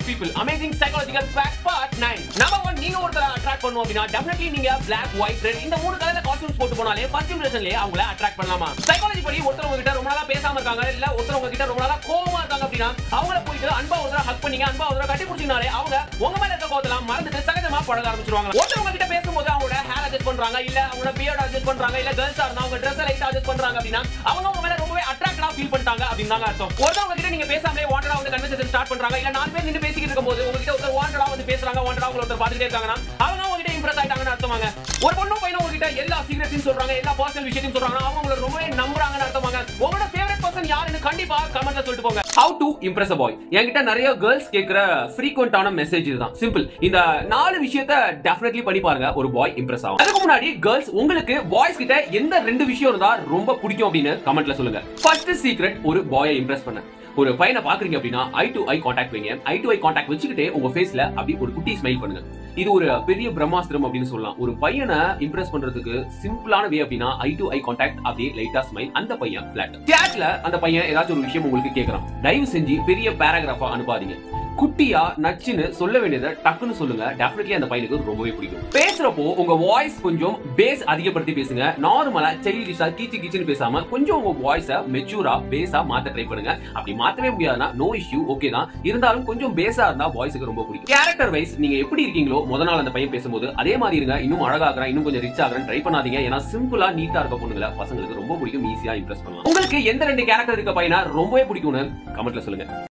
people amazing psychological fact part 9 number 1 நீங்க ஒருத்தர attract பண்ணனும் அப்படினா டெஃபினெட்லி நீங்க Black white red இந்த மூணு கலர்ல காஸ்டியூம்ஸ் போட்டு போனாலே ஃபர்ஸ்ட் இம்ப்ரஷன்லயே அவங்கள அட்ராக்ட் பண்ணலாமா சைக்காலஜி படி ஒருத்தர் உங்ககிட்ட ரொம்ப நாளா பேசாம இருக்காங்க இல்ல ஒருத்தர் உங்ககிட்ட ரொம்ப நாளா கோவமா இருக்காங்க அப்படினா அவங்கள போயிட்டு அன்பா ஒருத்தர ஹக் பண்ணீங்க அன்பா ஒருத்தர கட்டி பிடிச்சினாலே அவங்க உங்க மேல இருக்க கோவத்தலாம் மறந்துட்டு சகஜமா பழக ஆரம்பிச்சிருவாங்க ஒருத்தர் உங்ககிட்ட பேசும்போது அவங்களோட ஹேர் அட்ஜஸ்ட் பண்றாங்க இல்ல அவங்களோட பியர்ட் அட்ஜஸ்ட் பண்றாங்க இல்ல கேர்ள்ஸா இருந்தா அவங்க ட்ரெஸ் லைட் அட்ஜஸ்ட் பண்றாங்க அப்படினா அவங்க உங்க மேல ரொம்பவே அட்ராக்டடா ஃபீல் பண்ணிட்டாங்க அப்படின்னு தாங்க அர்த்தம் ஒருத்தர் உங்ககிட்ட நீங்க பேசாமலே வாண்டடா வந்து கன்வர்சேஷன் ஸ்டார்ட் பண்றாங்க இல்ல நாலு பேர் நின்னு பேசிக்கிட்டு இருக்கும்போது உங்ககிட்ட ஒருத்தர் வாண்டடா வந்து பேசுறாங்க வாண்டடா உங்களை ஒருத்தர் பாத்துட்டே இருக்காங்கன்னா அவங்க உங்ககிட்ட இம்ப்ரெஸ் ஆயிட்டாங்கன்னு அர்த்தமாங்க ஒரு பொண்ணு பையனும் உங்ககிட்ட எல்லா சீக்ரெட்ஸையும் சொல்றாங்க எல்லா பர்சனல் விஷயத்தையும் சொல்றாங்க அவங்க உங்களை ரொம்பவே நம்புறாங்கன்னு அர்த்தமாங்க உங்களோட ஃபேவரட் பர்சன் யாருன்னு கண்டிப்பா கமெண்ட்ல சொல்லிட்டு போங்க how to impress a boy என்கிட்ட நிறைய கேர்ள்ஸ் கேக்குற ஃப்ரீக்வெண்டான மெசேஜ் இதுதான் சிம்பிள் இந்த நாலு விஷயத்த டெஃபினெட்லி பண்ணி பாருங்க ஒரு பாய் இம்ப்ரெஸ் ஆகும் அதுக்கு முன்னாடி கேர்ள்ஸ் உங்களுக்கு பாய்ஸ் கிட்ட எந்த ரெண்டு விஷயம் இருந்தா ரொம்ப பிடிக்கும் அப்படின்னு கமெண்ட்ல சொல்லுங்க ஃபர்ஸ்ட் சீக்ரெட் ஒரு பாயை இம்ப்ரெஸ் பண்ண ஒரு பையனை பாக்குறீங்க அப்படின்னா ஐ டு ஐ காண்டாக்ட் வைங்க ஐ டு ஐ காண்டாக்ட் வச்சுக்கிட்டே உங்க ஃபேஸ்ல அப்படி ஒரு குட்டி ஸ்மைல் பண்ணுங்க இது ஒரு பெரிய பிரம்மாஸ்திரம் அப்படின்னு சொல்லலாம் ஒரு பையனை இம்ப்ரெஸ் பண்றதுக்கு சிம்பிளான வே அப்படின்னா ஐ டு ஐ காண்டாக்ட் அப்படியே லைட்டா ஸ்மைல் அந்த பையன் பிளாட் சேட்ல அந்த பையன் ஏதாச்சும் ஒரு விஷயம் உங்களுக்கு கேட்கறான் தயவு செஞ்சு பெரிய பேராகிராஃபா அனுப்பாதீங்க குட்டியா நச்சுன்னு சொல்ல வேண்டியதை டக்குன்னு சொல்லுங்க டெஃபினெட்லி அந்த பையனுக்கு ரொம்பவே பிடிக்கும் பேசுறப்போ உங்க வாய்ஸ் கொஞ்சம் பேஸ் அதிகப்படுத்தி பேசுங்க நார்மலா சைல்டிஷா கீச்சு கீச்சுன்னு பேசாம கொஞ்சம் உங்க வாய்ஸ மெச்சூரா பேஸா மாத்த ட்ரை பண்ணுங்க அப்படி மாத்தவே முடியாதுன்னா நோ இஷ்யூ ஓகே தான் இருந்தாலும் கொஞ்சம் பேஸா இருந்தா வாய்ஸுக்கு ரொம்ப பிடிக்கும் கேரக்டர் வைஸ் நீங்க எப்படி இருக்கீங்களோ முத நாள் அந்த பையன் பேசும்போது அதே மாதிரி இருங்க இன்னும் அழகாகிறேன் இன்னும் கொஞ்சம் ரிச் ஆகிறேன் ட்ரை பண்ணாதீங்க ஏன்னா சிம்பிளா நீட்டா இருக்க பொண்ணுங்களை பசங்களுக்கு ரொம்ப பிடிக்கும் ஈஸியா இம்ப்ரெஸ் பண்ணலாம் உங்களுக்கு எந்த ரெண்டு கேரக்டர் இருக்க பையனா ரொம்பவே பிடிக்கும்னு கமெண்ட்ல சொல்லுங்க